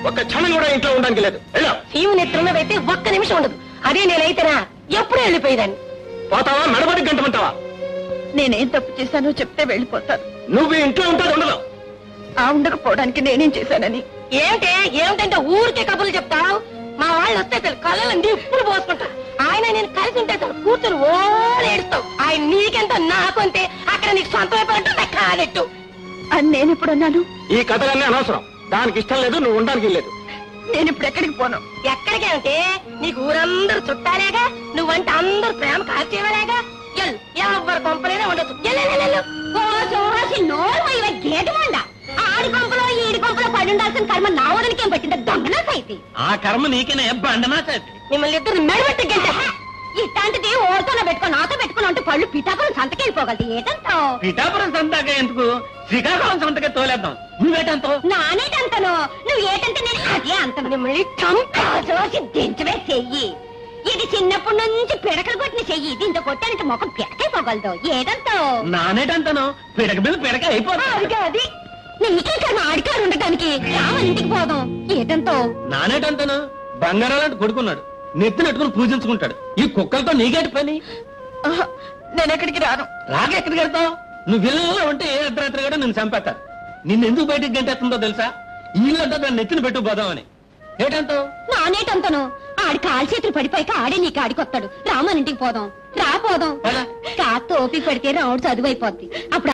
ఒక్క క్షణం కూడా ఇంట్లో ఉండడానికి లేదు వెళ్ళా సీము నెత్తున్నదైతే ఒక్క నిమిషం ఉండదు అదే నేనైతేనా ఎప్పుడూ వెళ్ళిపోయేదాన్ని పోతావా మెడబడి గంటమంటావా నేనేం తప్పు చేశానో చెప్తే వెళ్ళిపోతాను నువ్వు ఈ ఇంట్లో ఉంటుంది ఉండదు ఆ ఉండకపోవడానికి నేనేం చేశానని ఏమిటే ఏమిటంటే ఊరికే కబుర్లు చెప్తావు మా వాళ్ళు వస్తే అసలు కళ్ళలో నిప్పులు పోసుకుంటారు ఆయన నేను కలిసి ఉంటే అసలు కూర్చొని ఓ ఏడుస్తావు ఆయన నీకెంత నాకు అంతే అక్కడ నీకు సొంతం అయిపోయినట్టు కాదెట్టు అని నేను ఇప్పుడు అన్నాను ఈ కథలన్నీ అనవసరం దానికి ఇష్టం లేదు నువ్వు ఉండడానికి లేదు నేను ఇప్పుడు ఎక్కడికి పోను ఎక్కడికి అంటే నీకు ఊరందరూ చుట్టాలేగా నువ్వంటే అందరూ ప్రేమ కాల్చేవాలేగా ఎల్ ఎవరు కొంపలేదా ఉండొచ్చు గేటు మండ ఆడి కొంపలో ఈడి కొంపలో పడి ఉండాల్సిన కర్మ నా వదలకేం పట్టింది దొంగనా సైతి ఆ కర్మ నీకేనే బండనా చేతి మిమ్మల్ని ఇద్దరు మెడబెట్టి గంట ఇట్లాంటిది ఓడితో పెట్టుకో నాతో పెట్టుకుని అంటే పళ్ళు పిఠాపురం సంతకెళ్ళిపోగలదు ఏటంతో పిఠాపురం సంతగా ఎందుకు శ్రీకాకుళం సంతకే తోలేద్దాం నువ్వేటంతో నానేటంతను నువ్వు ఏటంటే నేను అదే అంత మిమ్మల్ని చంపా చూసి దించవే చెయ్యి ఇది చిన్నప్పటి నుంచి పిడకలు కొట్టిన చెయ్యి దీంతో కొట్టానికి ముఖం పిడకైపోగలదు ఏదంతో నానేటంతను పిడక మీద పిడక అయిపోతా అదిగా అది నీకే కర్మ ఆడికాడు ఉండటానికి రామని ఇంటికి పోదాం ఏటంతో నానేటంతను బంగారాలంటే కొడుకున్నాడు నెత్తి నెట్టుకుని పూజించుకుంటాడు ఈ కుక్కలతో నీకేటి పని ఆహా, నేను ఎక్కడికి రాను రాక ఎక్కడికి వెళ్తావు నువ్వు వెళ్ళలో ఉంటే ఏ అర్ధరాత్రి కూడా నిన్ను చంపేస్తారు నిన్ను ఎందుకు బయటికి గంటేస్తుందో తెలుసా ఇల్లంతా దాన్ని నెత్తిన పెట్టు పోదామని ఏటంటావు నానేటంతను ఆడి కాలు చేతులు పడిపోయాక ఆడే నీకు ఆడికొస్తాడు రామని ఇంటికి పోదాం రా పోదాం పద. కాస్త ఓపిక పడితే రావుడు చదువు అయిపోద్ది అప్పుడు